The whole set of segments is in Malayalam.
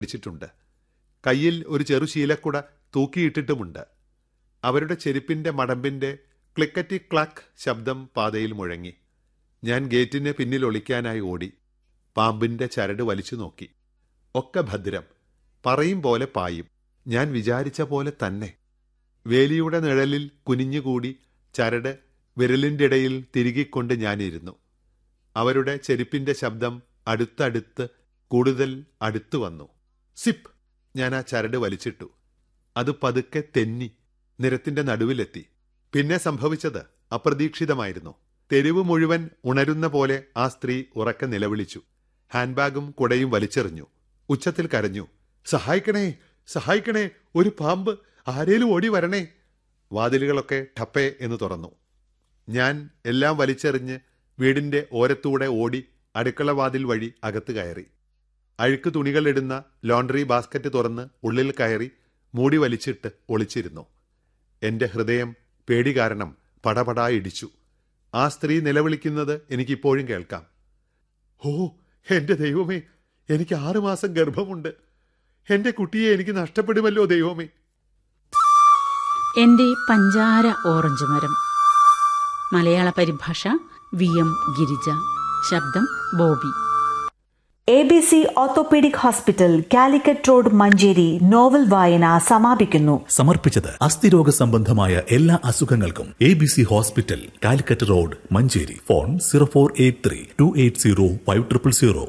പിടിച്ചിട്ടുണ്ട് കയ്യിൽ ഒരു ചെറു ശീലക്കുട തൂക്കിയിട്ടിട്ടുമുണ്ട് അവരുടെ ചെരുപ്പിന്റെ മടമ്പിന്റെ ക്ലിക്കറ്റി ക്ലാക്ക് ശബ്ദം പാതയിൽ മുഴങ്ങി ഞാൻ ഗേറ്റിന് പിന്നിൽ ഒളിക്കാനായി ഓടി പാമ്പിന്റെ ചരട് വലിച്ചു നോക്കി ഒക്കെ ഭദ്രം പറയും പോലെ പായും ഞാൻ വിചാരിച്ച പോലെ തന്നെ വേലിയുടെ നിഴലിൽ കുനിഞ്ഞുകൂടി ചരട് വിരലിന്റെ ഇടയിൽ തിരുകിക്കൊണ്ട് ഞാനിരുന്നു അവരുടെ ചെരുപ്പിന്റെ ശബ്ദം അടുത്തടുത്ത് കൂടുതൽ അടുത്തു വന്നു സിപ്പ് ഞാൻ ആ ചരട് വലിച്ചിട്ടു അത് പതുക്കെ തെന്നി നിരത്തിന്റെ നടുവിലെത്തി പിന്നെ സംഭവിച്ചത് അപ്രതീക്ഷിതമായിരുന്നു തെരുവ് മുഴുവൻ ഉണരുന്ന പോലെ ആ സ്ത്രീ ഉറക്കെ നിലവിളിച്ചു ഹാൻഡ്ബാഗും കുടയും വലിച്ചെറിഞ്ഞു ഉച്ചത്തിൽ കരഞ്ഞു സഹായിക്കണേ സഹായിക്കണേ ഒരു പാമ്പ് ആരേലും ഓടി വരണേ വാതിലുകളൊക്കെ ടപ്പേ എന്ന് തുറന്നു ഞാൻ എല്ലാം വലിച്ചെറിഞ്ഞ് വീടിന്റെ ഓരത്തൂടെ ഓടി അടുക്കള വാതിൽ വഴി അകത്ത് കയറി അഴുക്ക് തുണികളിടുന്ന ലോണ്ടറി ബാസ്ക്കറ്റ് തുറന്ന് ഉള്ളിൽ കയറി മൂടി വലിച്ചിട്ട് ഒളിച്ചിരുന്നു എന്റെ ഹൃദയം പേടി കാരണം പടപടാ ഇടിച്ചു ആ സ്ത്രീ നിലവിളിക്കുന്നത് എനിക്കിപ്പോഴും കേൾക്കാം ഓ എന്റെ ദൈവമേ എനിക്ക് ആറുമാസം ഗർഭമുണ്ട് എന്റെ കുട്ടിയെ എനിക്ക് നഷ്ടപ്പെടുമല്ലോ ദൈവമേ എന്റെ പഞ്ചാര ഓറഞ്ച് മരം മലയാള പരിഭാഷ വി എം ഗിരിജ ശബ്ദം Bobby A B C orthopaedic hospital Calicut road Manjeri novel വായന സമാപിക്കുന്നു സമർപ്പിച്ചത് അസ്ഥിരോഗ സംബന്ധമായ എല്ലാ അസുഖങ്ങൾക്കും A B C hospital Calicut road Manjeri phone zero four eight three two eight zero five triple zero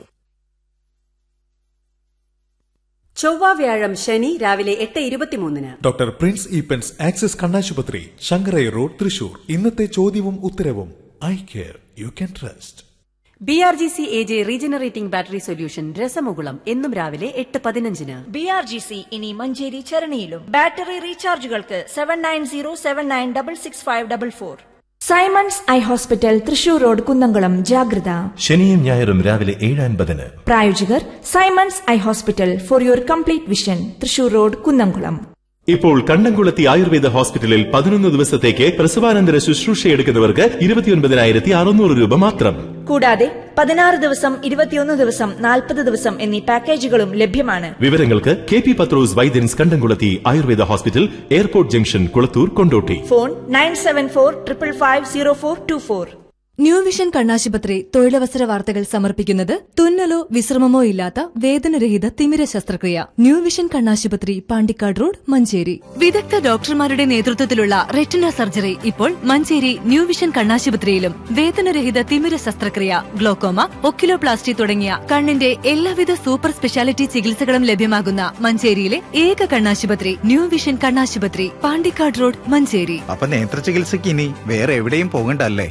ചൊവ്വ വ്യാഴം ശനി രാവിലെ എട്ട് ഇരുപത്തിമൂന്നിന് ഡോക്ടർ പ്രിൻസ് ഈപ്പൻസ് ആക്സിസ് കണ്ണാശുപത്രി ശങ്കരൈ റോഡ് തൃശൂർ ഇന്നത്തെ ചോദ്യവും ഉത്തരവും I care you can trust B R G C A J regenerating battery solution രസമുകുളം എന്നും രാവിലെ എട്ട് പതിനഞ്ചിന് ബി ആർ ജി സി ഇനി മഞ്ചേരി ചരണിയിലും ബാറ്ററി റീചാർജുകൾക്ക് seven nine zero seven nine double six five double four Simons I hospital Thrissur road Kunnamkulam ജാഗ്രത ശനിയും ഞായറും രാവിലെ ഏഴ് അൻപതിന് പ്രായോജകർ Simons I hospital for your complete vision Thrissur road Kunnamkulam ഇപ്പോൾ കണ്ടംകുളത്തി ആയുർവേദ ഹോസ്പിറ്റലിൽ പതിനൊന്ന് ദിവസത്തേക്ക് പ്രസവാനന്തര ശുശ്രൂഷ എടുക്കുന്നവർക്ക് ഇരുപത്തിയൊൻപതിനായിരത്തി അറുന്നൂറ് രൂപ മാത്രം കൂടാതെ പതിനാറ് ദിവസം ഇരുപത്തിയൊന്ന് ദിവസം നാൽപ്പത് ദിവസം എന്നീ പാക്കേജുകളും ലഭ്യമാണ് വിവരങ്ങൾക്ക് K P Pathrose Vaidyans Kandamkulathy Ayurveda hospital airport junction Kulathur Kondotty phone nine seven four triple five zero four two four new vision കണ്ണാശുപത്രി തൊഴിലവസര വാർത്തകൾ സമർപ്പിക്കുന്നത് തുന്നലോ വിശ്രമമോ ഇല്ലാത്ത വേദനരഹിത തിമിര ശസ്ത്രക്രിയ ന്യൂ വിഷൻ കണ്ണാശുപത്രി പാണ്ടിക്കാട് റോഡ് മഞ്ചേരി വിദഗ്ധ ഡോക്ടർമാരുടെ നേതൃത്വത്തിലുള്ള റെറ്റിന സർജറി ഇപ്പോൾ മഞ്ചേരി ന്യൂ വിഷൻ കണ്ണാശുപത്രിയിലും വേദനരഹിത തിമിര ശസ്ത്രക്രിയ ഗ്ലോക്കോമ ഒക്കിലോപ്ലാസ്റ്റി തുടങ്ങിയ കണ്ണിന്റെ എല്ലാവിധ സൂപ്പർ സ്പെഷ്യാലിറ്റി ചികിത്സകളും ലഭ്യമാകുന്ന മഞ്ചേരിയിലെ ഏക കണ്ണാശുപത്രി ന്യൂ വിഷൻ കണ്ണാശുപത്രി പാണ്ടിക്കാട് റോഡ് മഞ്ചേരി അപ്പൊ നേത്ര ചികിത്സയ്ക്ക് ഇനി വേറെ എവിടെയും പോകണ്ടല്ലേ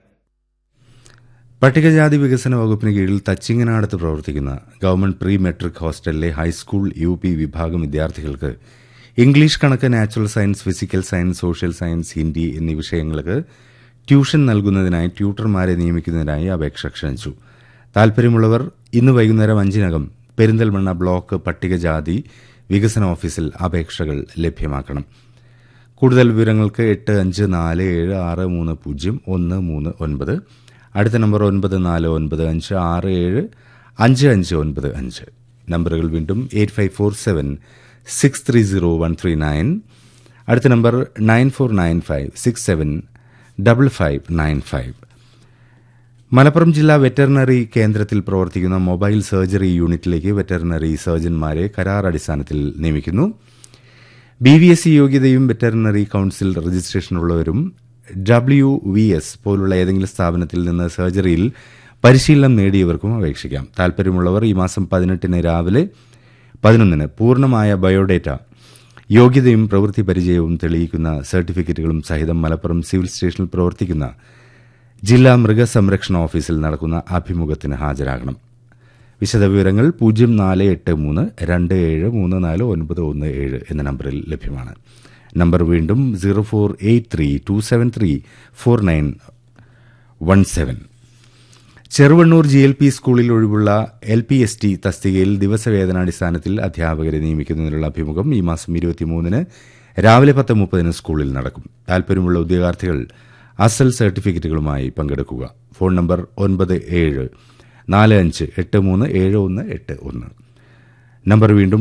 പട്ടികജാതി വികസന വകുപ്പിന് കീഴിൽ തച്ചിങ്ങനാടത്ത് പ്രവർത്തിക്കുന്ന ഗവൺമെന്റ് പ്രീ മെട്രിക് ഹോസ്റ്റലിലെ ഹൈസ്കൂൾ യു പി വിഭാഗം വിദ്യാർത്ഥികൾക്ക് ഇംഗ്ലീഷ് കണക്ക് natural science physical science social science Hindi എന്നീ വിഷയങ്ങൾക്ക് ട്യൂഷൻ നൽകുന്നതിനായി ട്യൂട്ടർമാരെ നിയമിക്കുന്നതിനായി അപേക്ഷ ക്ഷണിച്ചു താൽപര്യമുള്ളവർ ഇന്ന് വൈകുന്നേരം അഞ്ചിനകം പെരിന്തൽമണ്ണ ബ്ലോക്ക് പട്ടികജാതി വികസന ഓഫീസിൽ അപേക്ഷകൾ ലഭ്യമാക്കണം കൂടുതൽ വിവരങ്ങൾക്ക് എട്ട് അഞ്ച് നാല് ഏഴ് ആറ് മൂന്ന് പൂജ്യം ഒന്ന് മൂന്ന് ഒൻപത് അടുത്ത നമ്പർ ഒൻപത് നാല് ഒൻപത് അഞ്ച് ആറ് ഏഴ് അഞ്ച് അഞ്ച് ഒൻപത് അഞ്ച് നമ്പറുകൾ വീണ്ടും eight five four seven six three zero one three nine അടുത്ത number nine four nine five six seven double five nine five Malappuram ജില്ലാ വെറ്ററിനറി കേന്ദ്രത്തിൽ പ്രവർത്തിക്കുന്ന മൊബൈൽ സർജറി യൂണിറ്റിലേക്ക് വെറ്ററിനറി സർജൻമാരെ കരാർ അടിസ്ഥാനത്തിൽ നിയമിക്കുന്നു ബി വി എസ് സി യോഗ്യതയും വെറ്ററിനറി കൌൺസിൽ രജിസ്ട്രേഷനുള്ളവരും ഡബ്ല്യു വി എസ് പോലുള്ള ഏതെങ്കിലും സ്ഥാപനത്തിൽ നിന്ന് സർജറിയിൽ പരിശീലനം നേടിയവർക്കും അപേക്ഷിക്കാം താൽപര്യമുള്ളവർ ഈ മാസം പതിനെട്ടിന് രാവിലെ പതിനൊന്നിന് പൂർണ്ണമായ ബയോഡേറ്റ യോഗ്യതയും പ്രവൃത്തി പരിചയവും തെളിയിക്കുന്ന സർട്ടിഫിക്കറ്റുകളും സഹിതം മലപ്പുറം സിവിൽ സ്റ്റേഷനിൽ പ്രവർത്തിക്കുന്ന ജില്ലാ മൃഗസംരക്ഷണ ഓഫീസിൽ നടക്കുന്ന അഭിമുഖത്തിന് ഹാജരാകണം വിശദവിവരങ്ങൾ പൂജ്യം നാല് എട്ട് മൂന്ന് രണ്ട് ഏഴ് മൂന്ന് നാല് ഒൻപത് ഒന്ന് ഏഴ് എന്ന നമ്പറിൽ ലഭ്യമാണ് നമ്പർ വീണ്ടും zero four eight three two seven three four nine one seven Cheruvannur G L P സ്കൂളിൽ ഒഴിവുള്ള എൽ പി എസ് ടി തസ്തികയിൽ ദിവസവേതനാടിസ്ഥാനത്തിൽ അധ്യാപകരെ നിയമിക്കുന്നതിനുള്ള അഭിമുഖം ഈ മാസം ഇരുപത്തിമൂന്നിന് രാവിലെ പത്ത് മുപ്പതിന് സ്കൂളിൽ നടക്കും താൽപര്യമുള്ള ഉദ്യോഗാർത്ഥികൾ അസൽ സർട്ടിഫിക്കറ്റുകളുമായി പങ്കെടുക്കുക ഫോൺ നമ്പർ ഒൻപത് ഏഴ് നാല് അഞ്ച് എട്ട് മൂന്ന് ഏഴ് ഒന്ന് എട്ട് ഒന്ന് നമ്പർ വീണ്ടും